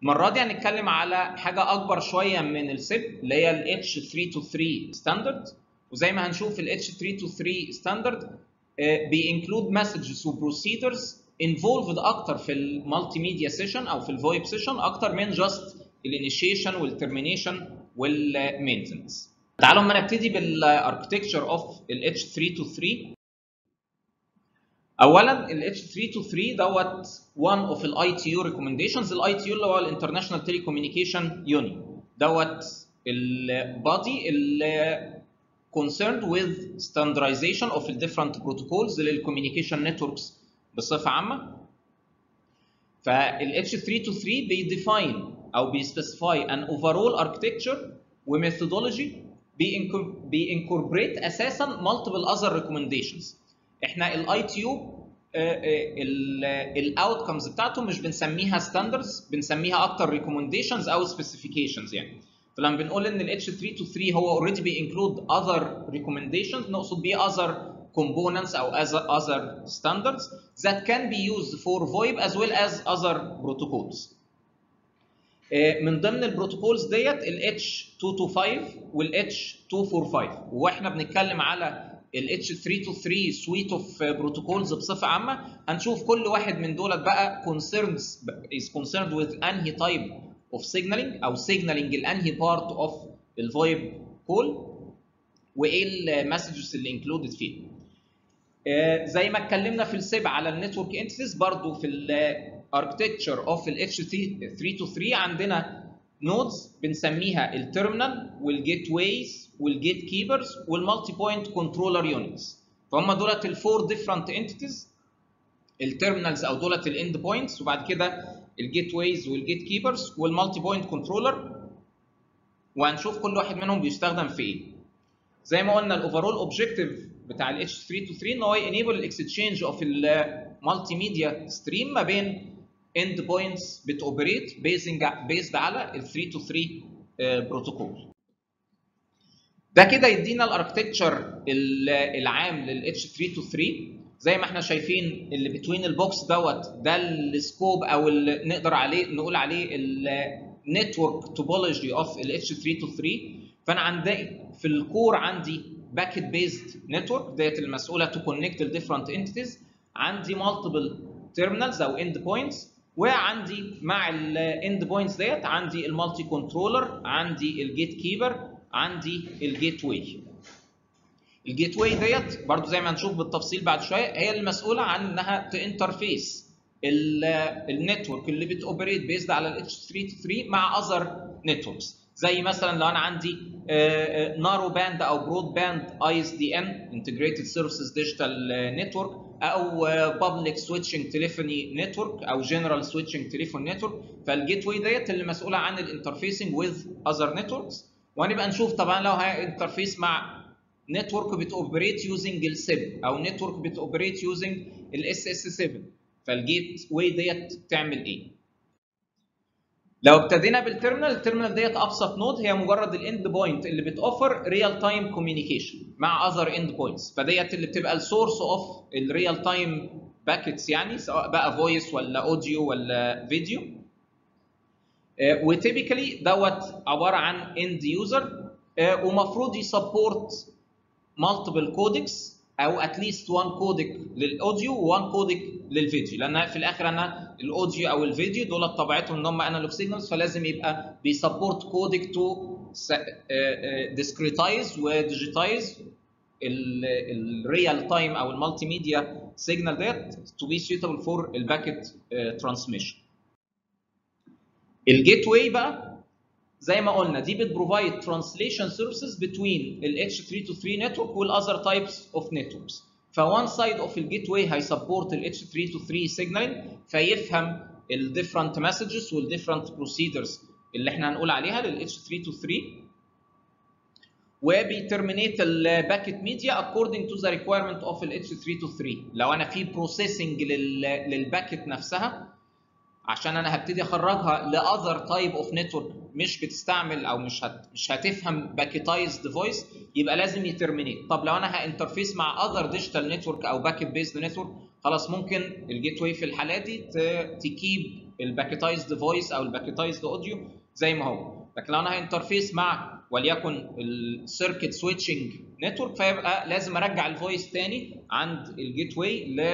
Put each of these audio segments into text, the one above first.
المره دي هنتكلم على حاجه اكبر شويه من السيب اللي هي ال H323 ستاندرد وزي ما هنشوف ال H323 ستاندرد بينكلود مسجز وبروسيدرز انفولفد اكتر في المالتي ميديا سيشن او في الفويب سيشن اكتر من جاست الانيشيشن والترمينيشن والمينتنس تعالوا اما نبتدي بالاركتكتشر اوف ال H323 اولا ال H323 دوت one of الاي تي يو recommendations الاي تي يو اللي هو الانترناشونال تيلي كوميونيكيشن يونيون دوت البادي اللي concerned with standardization of the different protocols للcommunication networks بصفة عامة فال H323 بيديفاين أو بيسبيسيفاي an overall architecture وميثودولوجي بينكوربريت أساسا multiple other recommendations احنا الاي تي يو الاوتكمز بتاعته مش بنسميها ستاندردز بنسميها اكتر ريكومنديشنز او سبيسيفيكيشنز يعني فلما بنقول ان ال H323 هو اوريدي بينكلود other recommendations نقصد بيه other components او other standards that can be used for VoIP as well as other protocols. من ضمن البروتوكولز ديت ال H225 وال H245 واحنا بنتكلم على ال H323 سويت اوف بروتوكولز بصفه عامه هنشوف كل واحد من دولت بقى concerns is concerned with انهي type of signaling او signaling الانهي part of الفويب كول وايه المسجز اللي انكلودد فيه. آه زي ما اتكلمنا في السيب على النتورك انتيتيز برضو في الاركتكتشر اوف ال H323 عندنا نودز بنسميها التيرمينال والجيت ويز والجيت كيبرز والمالتي بوينت كنترولر يونتس فهم دولت الفور ديفرنت انتيتيز التيرمينالز او دولت الاند بوينتس وبعد كده الجيت ويز والجيت كيبرز والمالتي بوينت كنترولر وهنشوف كل واحد منهم بيستخدم في ايه زي ما قلنا الاوفرول اوبجيكتيف بتاع ال H323 ان هو ينيبل الاكستشينج اوف المالتي ميديا ستريم ما بين اند بوينتس بتوبريت بيزد على ال 323 بروتوكول ده كده يدينا الاركتكتشر العام لل H323 زي ما احنا شايفين اللي بتوين البوكس دوت ده السكوب او اللي نقدر عليه نقول عليه النتورك توبولوجي اوف ال H323 فانا عندي في الكور عندي باكيت بيزد نتورك ديت المسؤوله تو كونكت الديفرنت انتيتيز عندي مالتيبل تيرمينالز او اند بوينتس وعندي مع الاند بوينتس ديت عندي المالتي كنترولر عندي الجيت كيبر عندي الجيت واي الجيت واي ديت برضو زي ما هنشوف بالتفصيل بعد شويه هي المسؤوله عن انها تانترفيس النتورك اللي بتوبريت بيزد على ال H323 مع اذر نتوركس زي مثلا لو انا عندي نارو باند او برود باند اي اس دي ان انتجريتد سيرفيسز ديجيتال نتورك او بابليك سويتشنج تليفوني نتورك او جنرال سويتشنج تليفون نتورك فالجيت واي ديت اللي مسؤوله عن الانترفيسنج وذ اذر نتوركس وهنبقى نشوف طبعا لو هانترفيس مع نتورك بتوبريت يوزنج السيب او نتورك بتوبريت يوزنج الاس اس 7 فالجيت واي ديت تعمل ايه؟ لو ابتدينا بالتيرمينال التيرمينال ديت ابسط نود هي مجرد الاند بوينت اللي بتوفر ريال تايم كوميونيكيشن مع اذر اند بوينتس فديت اللي بتبقى السورس اوف الريال تايم باكيتس يعني سواء بقى فويس ولا اوديو ولا فيديو وتيبيكالي دوت عباره عن اند يوزر ومفروض يسبورت مالتيبل كودكس او اتليست وان كودك للاوديو وان كودك للفيديو لان في الاخر انا الاوديو او الفيديو دول طبيعتهم ان هم انالوج سيجنالز فلازم يبقى بيسبورت كودك تو ديسكريتايز وديجيتايز الريال تايم او المالتي ميديا سيجنال ديت تو بي suitable فور الباكيت ترانسميشن الجيت واي بقى زي ما قلنا دي بتبروفايد ترانسليشن سيرفيسز بتوين ال H323 نتورك والاذر تايبس اوف نتوركس فوان سايد اوف الجيت واي هيسبورت ال H323 سيجنالينج فيفهم الديفرنت مسجز والديفرنت بروسيدرز اللي احنا هنقول عليها لل H323 وبيترمينيت الباكيت ميديا according to the requirement of ال H323 لو انا في بروسيسنج للباكيت نفسها عشان انا هبتدي اخرجها لاذر تايب اوف نتورك مش بتستعمل او مش هت مش هتفهم باكيتايزد فويس يبقى لازم يترمينيت طب لو انا هانترفيس مع اذر ديجيتال نتورك او باكيت بيزد نتورك خلاص ممكن الجيت واي في الحاله دي تكيب الباكيتايزد فويس او الباكيتايزد اوديو زي ما هو لكن لو انا هانترفيس مع وليكن السيركت سويتشنج نتورك فيبقى لازم ارجع الفويس تاني عند الجيت واي ل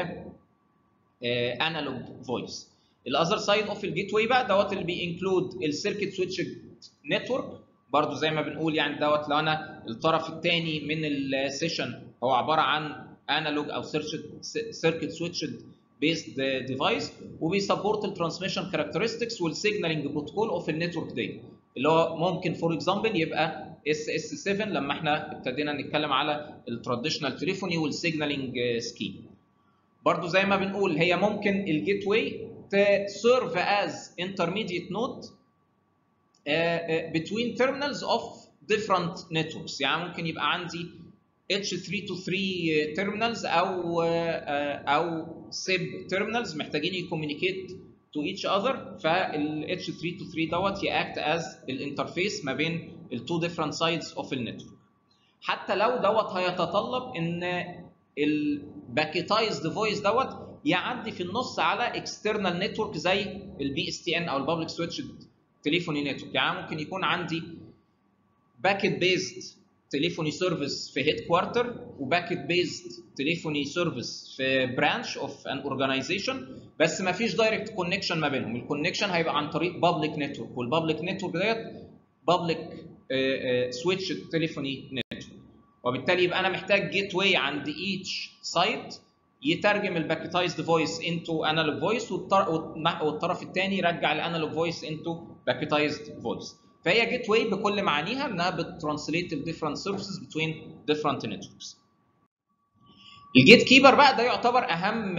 انالوج فويس الاذر سايد اوف الجيت واي بقى دوت اللي بينكلود السيركت سويتش نتورك برضو زي ما بنقول يعني دوت لو انا الطرف الثاني من السيشن هو عباره عن انالوج او سيركت سويتشد بيزد ديفايس وبيسبورت الترانسميشن كاركترستكس والسيجنالينج بروتوكول اوف النتورك دي اللي هو ممكن فور اكزامبل يبقى اس اس 7 لما احنا ابتدينا نتكلم على التراديشنال تليفوني والسيجنالينج سكيم برضو زي ما بنقول هي ممكن الجيت واي تسيرف از انترميديت نود between terminals of different networks يعني ممكن يبقى عندي H323 terminals او او SIB terminals محتاجين يكوميونيكيت to each other فال H323 دوت ياكت as الانترفيس ما بين ال two different sides of النتورك حتى لو دوت هيتطلب ان الباكيتايزد فويس دوت يعدي في النص على اكسترنال نتورك زي البي اس تي ان او البابليك سويتش تليفوني نتورك يعني ممكن يكون عندي باكيت بيزد تليفوني سيرفيس في هيد كوارتر وباكيت بيزد تليفوني سيرفيس في برانش اوف ان اورجانيزيشن بس ما فيش دايركت كونكشن ما بينهم الكونكشن هيبقى عن طريق بابليك نتورك والبابليك نتورك ديت بابليك سويتش تليفوني نتورك وبالتالي يبقى انا محتاج جيت واي عند ايتش سايت يترجم الباكيتايزد فويس انتو انالوج فويس والطرف الثاني يرجع الانالوج فويس انتو باكيتايزد فويس فهي جيت واي بكل معانيها انها بترانسليت الديفرنت سيرفيسز بتوين ديفرنت نتوركس الجيت كيبر بقى ده يعتبر اهم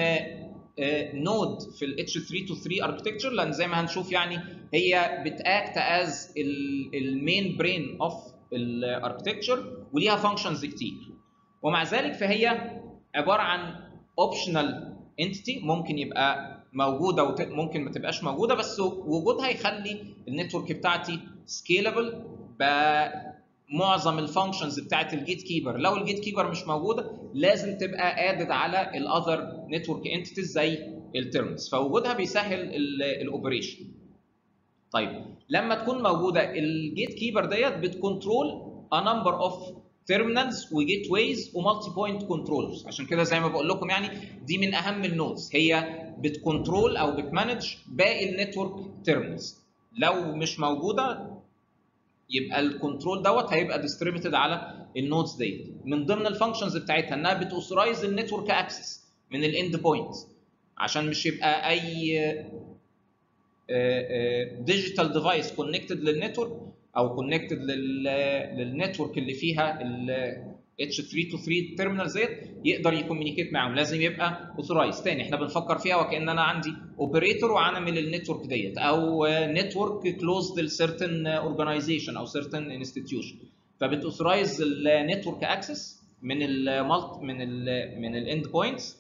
نود في ال H323 اركتكتشر لان زي ما هنشوف يعني هي بتاكت از المين برين اوف الاركتكتشر وليها فانكشنز كتير ومع ذلك فهي عباره عن اوبشنال انتيتي ممكن يبقى موجوده وممكن ما تبقاش موجوده بس وجودها يخلي النتورك بتاعتي سكيلبل بمعظم الفانكشنز بتاعت الجيت كيبر لو الجيت كيبر مش موجوده لازم تبقى ادد على الاذر نتورك انتيتيز زي التيرمز فوجودها بيسهل الاوبريشن طيب لما تكون موجوده الجيت كيبر ديت بتكنترول a number of تيرمينالز وجيت ويز ومالتي بوينت كنترولرز عشان كده زي ما بقول لكم يعني دي من اهم النودز هي بتكنترول او بتمانج باقي النتورك تيرمينالز لو مش موجوده يبقى الكنترول دوت هيبقى ديستريبيوتد على النودز ديت من ضمن الفانكشنز بتاعتها انها بتوثرايز النتورك اكسس من الاند بوينت عشان مش يبقى اي ديجيتال ديفايس كونكتد للنتورك او كونكتد للنتورك اللي فيها ال H323 تيرمينال ديت يقدر يكومينيكيت معاهم لازم يبقى اوثرايز تاني احنا بنفكر فيها وكان انا عندي اوبريتور وعامل النتورك ديت او نتورك كلوزد لسيرتن اورجانيزيشن او سيرتن انستتيوشن فبتوثرايز النتورك اكسس من المالت من ال من الاند بوينتس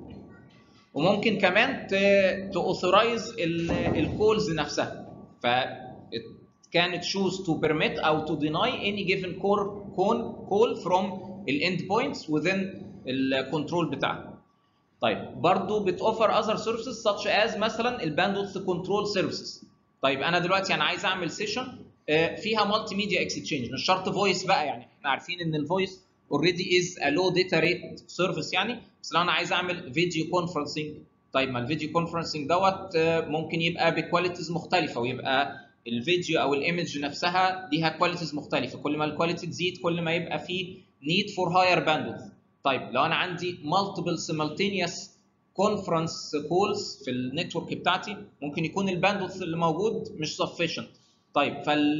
وممكن كمان تاوثرايز الكولز نفسها ف can choose to permit او to deny any given call call from ال endpoints within الكنترول بتاعها. طيب برضو بتوفر other services such as مثلا الباندوث كنترول سيرفيسز. طيب انا دلوقتي انا عايز اعمل سيشن فيها مالتي ميديا اكسشينج مش شرط فويس بقى يعني احنا عارفين ان الفويس اوريدي از ا لو داتا ريت سيرفيس يعني بس لو انا عايز اعمل فيديو كونفرنسنج طيب ما الفيديو كونفرنسنج دوت ممكن يبقى بكواليتيز مختلفه ويبقى الفيديو او الايمج نفسها ليها كواليتيز مختلفه كل ما الكواليتي تزيد كل ما يبقى في نيد فور هاير باندوث طيب لو انا عندي مالتيبل سيمالتينيوس كونفرنس كولز في النتورك بتاعتي ممكن يكون الباندوث اللي موجود مش sufficient طيب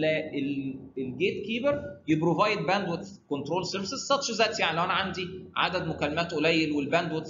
فالجيت كيبر يبروفايد باندوث كنترول سيرفيسز such ذات يعني لو انا عندي عدد مكالمات قليل والباندوث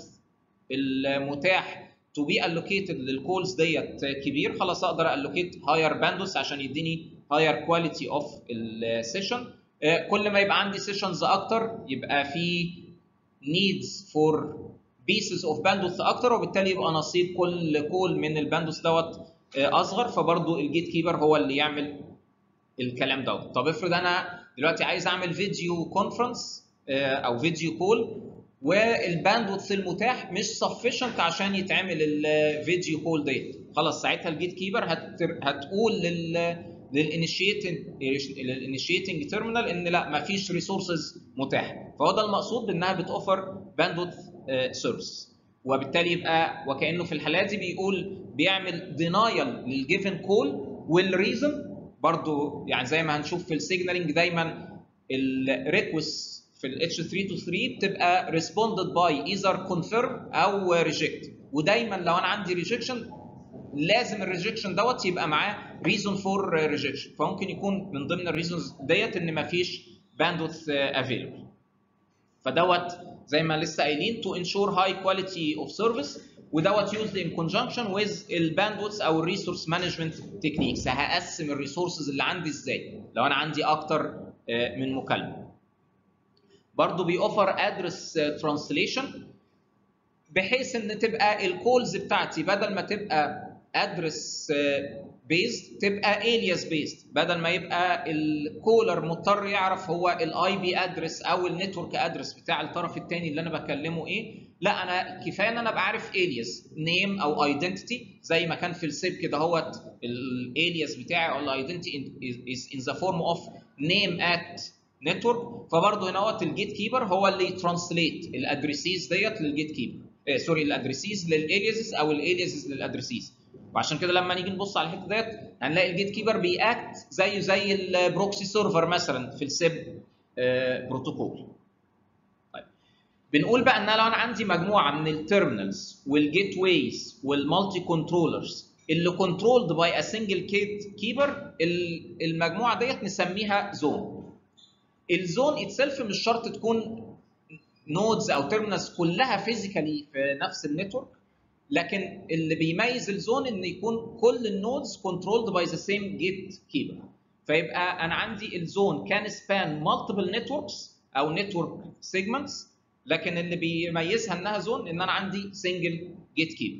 المتاح تو بي allocated للكولز ديت كبير خلاص اقدر allocate هاير باندوث عشان يديني هاير كواليتي اوف السيشن كل ما يبقى عندي سيشنز اكتر يبقى في needs for pieces of bandwidth اكتر وبالتالي يبقى نصيب كل كول من الباندوث دوت اصغر فبرضه الجيت كيبر هو اللي يعمل الكلام دوت طب افرض انا دلوقتي عايز اعمل فيديو كونفرنس او فيديو كول والباندوث المتاح مش sufficient عشان يتعمل الفيديو كول ديت خلاص ساعتها الجيت كيبر هتقول لل للانيشيتنج للانيشيتنج تيرمينال ان لا ما فيش ريسورسز متاحه فهو ده المقصود بانها بتوفر باندوث سيرفيس وبالتالي يبقى وكانه في الحالات دي بيقول بيعمل دينايل للجيفن كول والريزن برضو يعني زي ما هنشوف في السيجنالينج دايما الريكوست في ال H323 بتبقى responded by either confirm او reject ودايما لو انا عندي ريجكشن لازم الريجكشن دوت يبقى معاه ريزون فور ريجكشن فممكن يكون من ضمن الريزونز ديت ان مفيش باندوث افيلبل فدوت زي ما لسه قايلين to ensure high quality of service ودوت used in conjunction with الباندوث او الريسورس مانجمنت تكنيكس هقسم الريسورسز اللي عندي ازاي لو انا عندي اكتر من مكالمه برضه بيوفر ادرس ترانسليشن بحيث ان تبقى الكولز بتاعتي بدل ما تبقى ادرس بيزد تبقى الياس بيزد بدل ما يبقى الكولر مضطر يعرف هو الاي بي ادرس او النتورك ادرس بتاع الطرف الثاني اللي انا بكلمه ايه لا انا كفايه ان انا ابقى عارف الياس نيم او ايدنتيتي زي ما كان في السيب كده هوت الالياس بتاعي او الايدنتيتي از ان ذا فورم اوف نيم ات نتورك فبرضه هنا هوت الجيت كيبر هو اللي ترانسليت الادريسيز ديت للجيت كيبر آه سوري الادريسيز للالياسز او الالياسز للادريسيز وعشان كده لما نيجي نبص على الحته ديت هنلاقي الجيت كيبر بيأكت زيه زي البروكسي سيرفر مثلا في السيب آه بروتوكول طيب بنقول بقى ان لو انا عندي مجموعه من التيرمينالز والجيت ويز والمالتي كنترولرز اللي كنترولد باي ا سنجل كيبر المجموعه ديت نسميها زون الزون اتسلف مش شرط تكون نودز او تيرمينالز كلها فيزيكالي في نفس النتورك لكن اللي بيميز الزون ان يكون كل النودز كنترولد باي ذا سيم جيت كيبر فيبقى انا عندي الزون كان سبان مالتيبل نتوركس او نتورك سيجمنتس لكن اللي بيميزها انها زون ان انا عندي سنجل جيت كيبر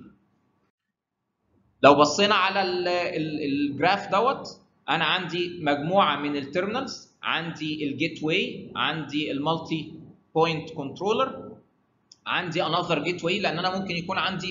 لو بصينا على الجراف دوت انا عندي مجموعه من التيرمينالز عندي الجيت واي عندي المالتي بوينت كنترولر عندي انذر جيت واي لان انا ممكن يكون عندي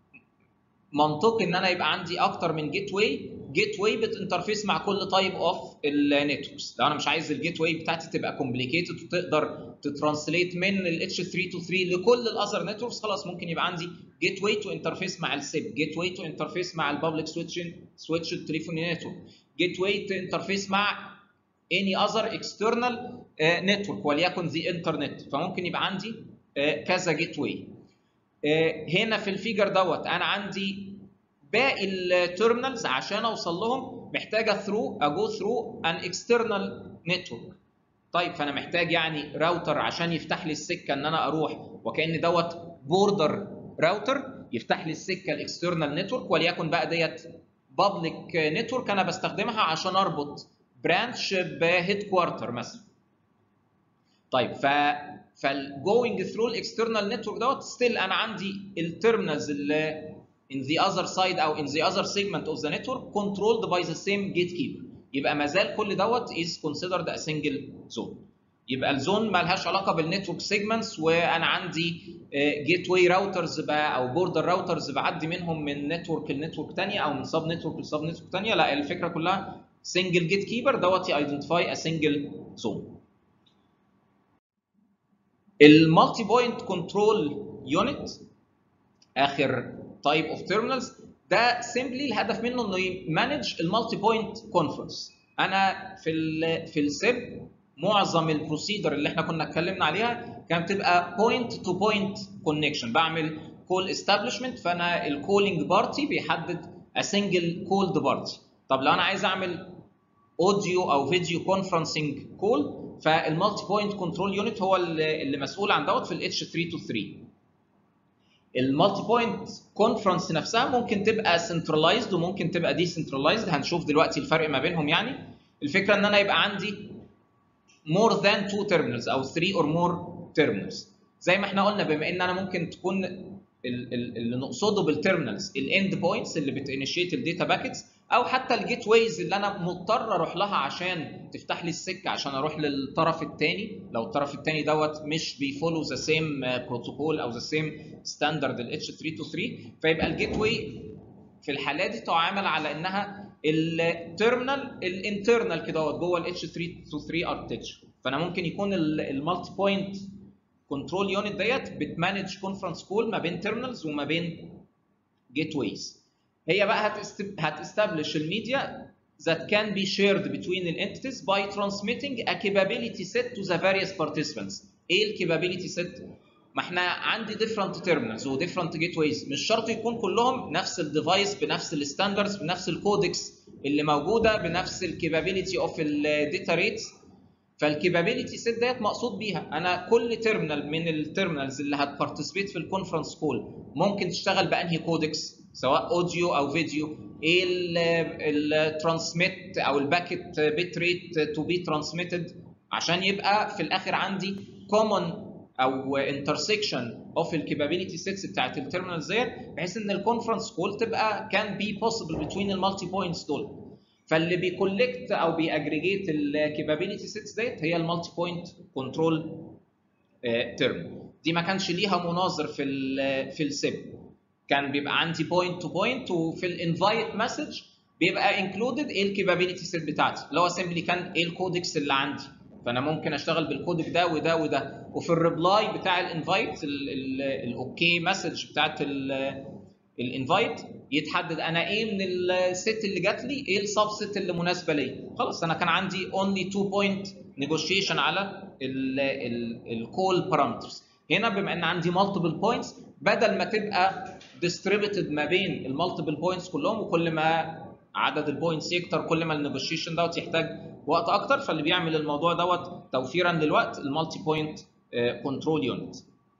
منطقي ان انا يبقى عندي اكتر من جيت واي جيت واي بتنترفيس مع كل تايب اوف النتوركس لو انا مش عايز الجيت واي بتاعتي تبقى كومبليكيتد وتقدر تترانسليت من ال H323 لكل الاذر نتوركس خلاص ممكن يبقى عندي جيت واي تو انترفيس مع السيب جيت واي تو انترفيس مع البابليك سويتش سويتش التليفوني نتورك جيت واي تو انترفيس مع any other external uh, network وليكن the internet فممكن يبقى عندي uh, كذا جيت واي uh, هنا في الفيجر دوت انا عندي باقي التيرمينالز عشان اوصل لهم محتاجه ثرو اجو ثرو ان اكسترنال نتورك طيب فانا محتاج يعني راوتر عشان يفتح لي السكه ان انا اروح وكان دوت بوردر راوتر يفتح لي السكه الاكسترنال نتورك وليكن بقى ديت بابليك نتورك انا بستخدمها عشان اربط برانش بهيد كوارتر مثلا طيب ف فالجوينج ثرو الاكسترنال نتورك دوت ستيل انا عندي التيرمينالز اللي in the other side او in the other segment of the network controlled by the same gatekeeper يبقى ما زال كل دوت is considered a single zone يبقى الزون ما لهاش علاقه بالنتورك سيجمنتس وانا عندي جيت واي راوترز بقى او بوردر راوترز بعدي منهم من نتورك لنتورك ثانيه او من سب نتورك لسب نتورك ثانيه لا الفكره كلها سنجل جيت كيبر دوت يايدنتيفاي ا سنجل زون المالتي بوينت كنترول يونت اخر تايب اوف تيرمينالز ده سيمبلي الهدف منه انه يمانج المالتي بوينت كونفرنس انا في ال في السيب معظم البروسيدر اللي احنا كنا اتكلمنا عليها كانت بتبقى بوينت تو بوينت كونكشن بعمل كول استابلشمنت فانا الكولينج بارتي بيحدد ا سنجل كولد بارتي طب لو انا عايز اعمل اوديو او فيديو كونفرنسنج كول فالمالتي بوينت كنترول يونت هو اللي مسؤول عن دوت في الاتش 323 المالتي بوينت كونفرنس نفسها ممكن تبقى سنترلايزد وممكن تبقى دي سنترلايزد هنشوف دلوقتي الفرق ما بينهم يعني الفكره ان انا يبقى عندي more than two terminals او 3 or more terminals زي ما احنا قلنا بما ان انا ممكن تكون اللي نقصده بالتيرمينالز الاند بوينتس اللي بتانيشيت الداتا باكيتس او حتى الجيت ويز اللي انا مضطر اروح لها عشان تفتح لي السكه عشان اروح للطرف الثاني لو الطرف الثاني دوت مش بيفولو ذا سيم بروتوكول او ذا سيم ستاندرد الاتش 323 فيبقى الجيت واي في الحاله دي تعامل على انها التيرمينال الانترنال كده جوه ال H3 to 3 اركتشر فانا ممكن يكون المالتي بوينت كنترول يونت ديت بتمانج كونفرنس كول ما بين تيرمينالز وما بين جيت ويز هي بقى هتستبلش الميديا that can be shared between the entities by transmitting a capability set to the various participants. ايه الكابابيلتي set؟ ما احنا عندي different terminals و different gateways مش شرط يكون كلهم نفس الديفايس بنفس الستاندردز بنفس الكودكس اللي موجوده بنفس الكابابيلتي اوف الداتا ريتس فالكابابيلتي سيت ديت مقصود بيها انا كل تيرمينال من التيرمينالز اللي هتبارتيسيبيت في الكونفرنس كول ممكن تشتغل بانهي كودكس سواء اوديو او فيديو ايه الترانسميت او الباكيت بيت ريت تو بي ترانسميتد عشان يبقى في الاخر عندي كومن او انترسكشن اوف الكابابيلتي سيتس بتاعت التيرمينالز ديت بحيث ان الكونفرنس كول تبقى كان بي بوسيبل بتوين المالتي بوينتس دول فاللي بيكولكت او بيأجريجيت الكابابيلتي سيتس ديت هي المالتي بوينت كنترول تيرم دي ما كانش ليها مناظر في ال في السيب كان بيبقى عندي بوينت تو بوينت وفي الانفايت مسج بيبقى انكلودد ايه الكابابيلتي سيت بتاعتي اللي هو سيمبلي كان ايه الكودكس اللي عندي فانا ممكن اشتغل بالكودك ده وده وده وفي الريبلاي بتاع الانفايت الاوكي مسج بتاعت الانفايت يتحدد انا ايه من الست اللي جات لي ايه السب ست اللي مناسبه ليا خلاص انا كان عندي اونلي 2 بوينت نيجوشيشن على الكول بارامترز هنا بما ان عندي مالتيبل بوينتس بدل ما تبقى ديستريبيوتد ما بين المالتيبل بوينتس كلهم وكل ما عدد البوينتس يكتر كل ما النيجوشيشن دوت يحتاج وقت اكتر فاللي بيعمل الموضوع دوت توفيرا للوقت المالتي بوينت كنترول يونت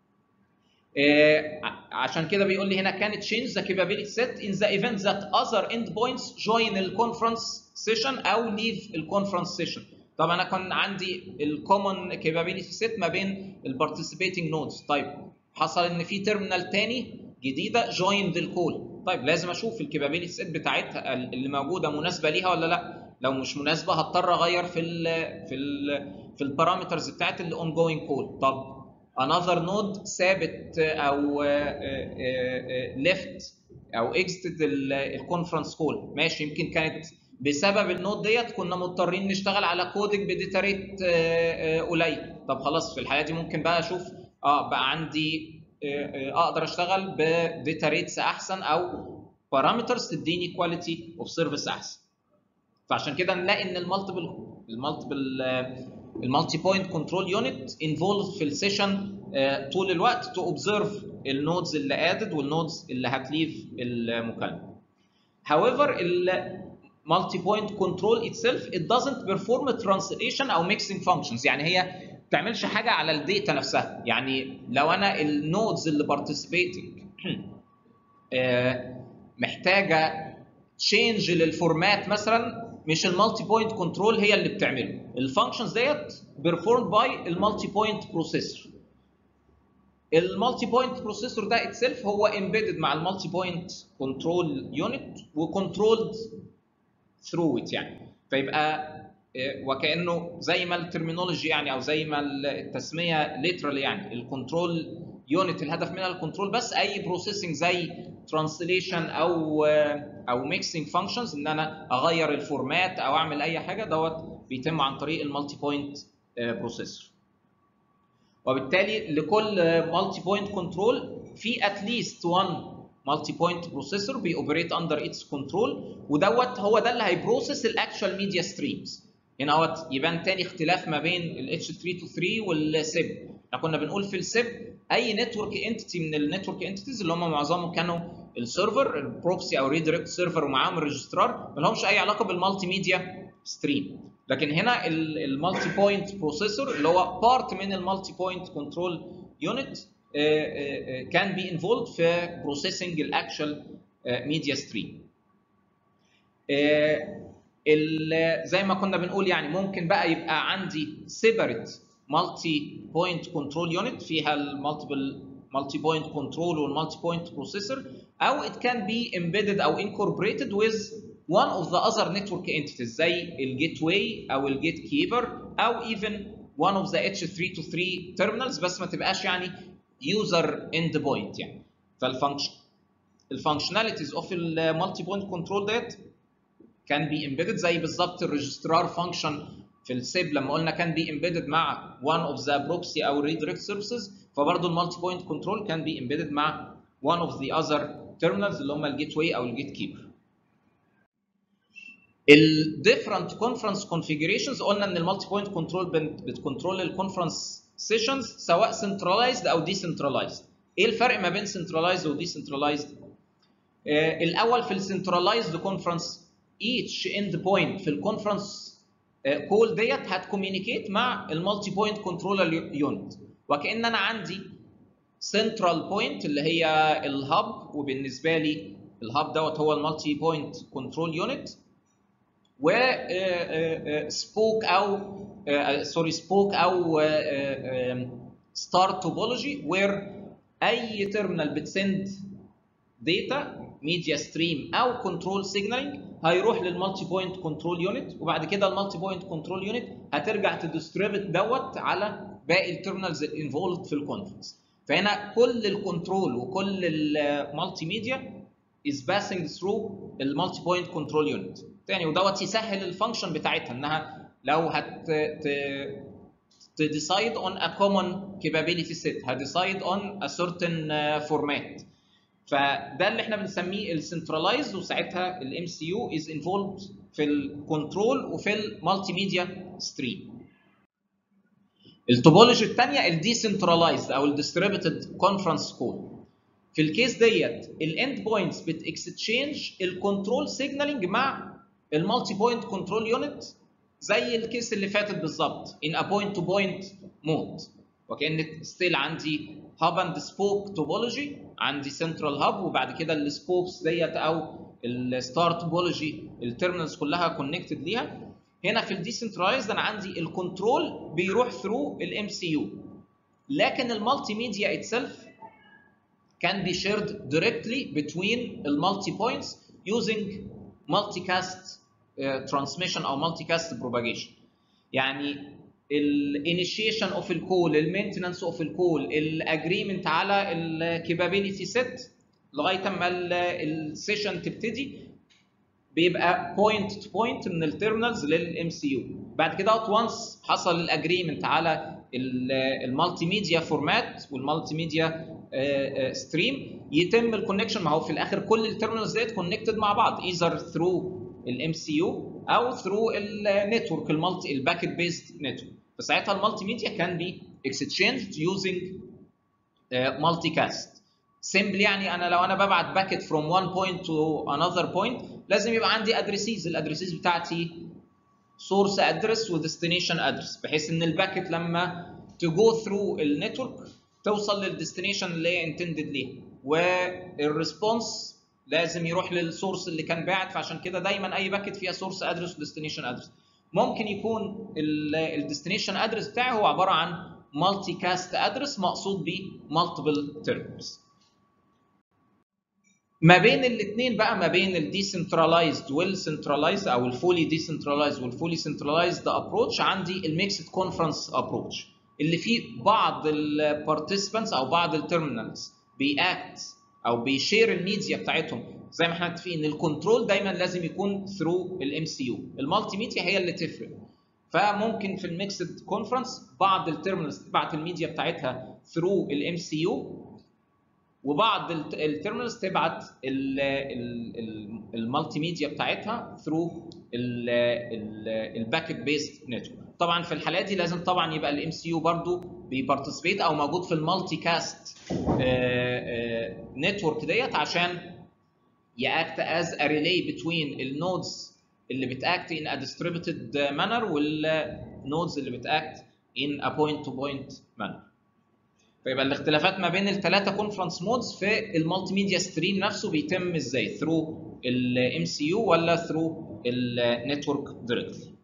عشان كده بيقول لي هنا كانت change the capability set in the event that other endpoints join الكونفرنس سيشن او leave الكونفرنس سيشن طب انا كان عندي الكومن capability set ما بين البارتيسيبيتنج نودز طيب حصل ان في تيرمينال تاني جديده joined الكول طيب لازم اشوف الكابابيلتي سيت بتاعتها اللي موجوده مناسبه ليها ولا لا لو مش مناسبه هضطر اغير في ال في ال في البارامترز بتاعت الاون جوينج كول طب another نود ثابت او ليفت او اكزيتد الكونفرنس كول ماشي يمكن كانت بسبب النود ديت كنا مضطرين نشتغل على كودك بداتا ريت قليل طب خلاص في الحاله دي ممكن بقى اشوف اه بقى عندي اقدر اشتغل بداتا ريتس احسن او بارامترز تديني كواليتي اوف سيرفيس احسن فعشان كده نلاقي ان المالتيبل المالتيبل المالتي بوينت كنترول يونت انفولد في السيشن طول الوقت تو اوبزرف النودز اللي ادد والنودز اللي هتليف المكالمه. However المالتي بوينت كنترول itself it doesn't perform a translation او mixing functions يعني هي ما بتعملش حاجه على الداتا نفسها يعني لو انا النودز اللي participating محتاجه تشينج للفورمات مثلا مش المالتي بوينت كنترول هي اللي بتعمله الفانكشنز ديت بيرفورمد باي المالتي بوينت بروسيسور المالتي بوينت بروسيسور ده اتسيلف هو امبيدد مع المالتي بوينت كنترول يونت وكنترولد ثرو ات يعني فيبقى وكانه زي ما الترمينولوجي يعني او زي ما التسميه ليترال يعني الكنترول يونت الهدف منها الكنترول بس اي بروسيسنج زي ترانسليشن او او ميكسنج فانكشنز ان انا اغير الفورمات او اعمل اي حاجه دوت بيتم عن طريق المالتي بوينت بروسيسور وبالتالي لكل مالتي بوينت كنترول في اتليست 1 مالتي بوينت بروسيسور بيوبريت اندر اتس كنترول ودوت هو ده اللي هيبروسيس الاكشوال ميديا ستريمز هنا اهوت يبان تاني اختلاف ما بين ال H323 والسيب احنا كنا بنقول في السيب اي نتورك انتيتي من النتورك انتيتيز اللي هم معظمهم كانوا السيرفر البروكسي او ريدايركت سيرفر ومعاهم الريجسترار ما لهمش اي علاقه بالمالتي ميديا ستريم لكن هنا المالتي بوينت بروسيسور اللي هو بارت من المالتي بوينت كنترول يونت كان بي انفولد في بروسيسنج الاكشوال ميديا ستريم زي ما كنا بنقول يعني ممكن بقى يبقى عندي سيبريت مالتي بوينت كنترول يونت فيها المالتيبل مالتي بوينت كنترول والمالتي بوينت بروسيسور او it can be embedded او incorporated with one of the other network entities زي الجيت واي او الجيت كيبر او even one of the H323 terminals بس ما تبقاش يعني user end point يعني فالفانكشن الفانكشناليتيز اوف المالتي بوينت كنترول ديت كان بي امبيدد زي بالظبط الريجسترار فانكشن في السيب لما قلنا كان بي امبيدد مع one of the proxy او redirect services فبرضه المالتي بوينت كنترول كان بي امبيدد مع one of the other terminals اللي هم الجيت واي او الجيت كيبر الديفرنت كونفرنس كونفيجريشنز قلنا ان المالتي بوينت كنترول بتكنترول الكونفرنس سيشنز سواء سنترلايزد او ديسنترلايزد ايه الفرق ما بين سنترلايزد وديسنترلايزد آه الاول في السنترلايزد كونفرنس each end point في الكونفرنس كول ديت هتكوميونيكيت مع المالتي بوينت كنترولر يونت وكان انا عندي سنترال بوينت اللي هي الهاب وبالنسبه لي الهاب دوت هو المالتي بوينت كنترول يونت و سبوك او سوري سبوك او ستار توبولوجي وير اي تيرمينال بتسند داتا ميديا ستريم او كنترول سيجنالينج هيروح للمالتي بوينت كنترول يونت وبعد كده المالتي بوينت كنترول يونت هترجع تديستريبيوت دوت على باقي التيرمينالز الانفولد في الكونفرنس فهنا كل الكنترول وكل المالتي ميديا is passing through المالتي بوينت كنترول يونت تاني ودوت يسهل الفانكشن بتاعتها انها لو هت decide on a common capability set هديسايد on a certain format فده اللي احنا بنسميه السنترلايز وساعتها الام سي يو از انفولد في الكنترول وفي المالتي ميديا ستريم التوبولوجي الثانيه الديسنترلايزد او الديستريبيوتد كونفرنس كول في الكيس ديت الاند بوينتس بتكستشينج الكنترول سيجنالينج مع المالتي بوينت كنترول يونت زي الكيس اللي فاتت بالظبط ان ا بوينت تو بوينت مود وكان ستيل عندي هاب اند سبوك توبولوجي عندي سنترال هاب وبعد كده السبوكس ديت او الستار توبولوجي التيرمينالز كلها كونكتد ليها هنا في الديسنترلايزد انا عندي الكنترول بيروح ثرو الام سي يو لكن المالتي ميديا اتسلف can be shared directly between المالتي points using multicast uh, transmission او multicast propagation يعني الانيشيشن اوف الكول المينتننس اوف الكول الاجريمنت على الكابابيلتي سيت لغايه اما السيشن تبتدي بيبقى بوينت تو بوينت من التيرمينالز للام سي يو بعد كده وانس حصل الاجريمنت على المالتي ميديا فورمات والمالتي ميديا ستريم يتم الكونكشن ما هو في الاخر كل التيرمينالز ديت كونكتد مع بعض ايذر ثرو الام سي يو او ثرو النتورك المالتي الباكيت بيست نتورك فساعتها المالتي ميديا كان بي اكستشينج يوزنج مالتي كاست سيمبل يعني انا لو انا ببعت باكيت فروم وان بوينت تو انذر بوينت لازم يبقى عندي ادريسيز الادريسيز بتاعتي سورس ادرس وديستنيشن ادرس بحيث ان الباكيت لما تجو ثرو النتورك توصل للديستنيشن اللي هي انتندد ليها والريسبونس لازم يروح للسورس اللي كان باعت فعشان كده دايما اي باكيت فيها سورس ادرس وديستنيشن ادرس ممكن يكون الديستنيشن ادرس بتاعي هو عباره عن مالتي كاست ادرس مقصود بيه مالتيبل تيرمز ما بين الاثنين بقى ما بين الديسنترلايزد والسنترلايزد او الفولي ديسنترلايزد والفولي سنترلايزد ابروتش عندي الميكسد كونفرنس ابروتش اللي فيه بعض البارتيسيبانتس او بعض التيرمينالز بيأكت او بيشير الميديا بتاعتهم زي ما احنا متفقين الكنترول دايما لازم يكون ثرو الام سي يو المالتي ميديا هي اللي تفرق فممكن في الميكسد كونفرنس بعض التيرمينالز تبعت الميديا بتاعتها ثرو الام سي يو وبعض التيرمينالز تبعت المالتي ميديا بتاعتها ثرو الباكيت بيست نتورك طبعا في الحالات دي لازم طبعا يبقى الام سي يو برضه بيبارتيسيبيت او موجود في المالتي كاست نتورك ديت عشان ياكت از ا ريلي بتوين النودز اللي بتاكت ان ا distributed مانر والنودز اللي بتاكت ان ا بوينت تو بوينت مانر فيبقى الاختلافات ما بين الثلاثه كونفرنس مودز في المالتي ميديا ستريم نفسه بيتم ازاي ثرو الام سي يو ولا ثرو النتورك دايركتلي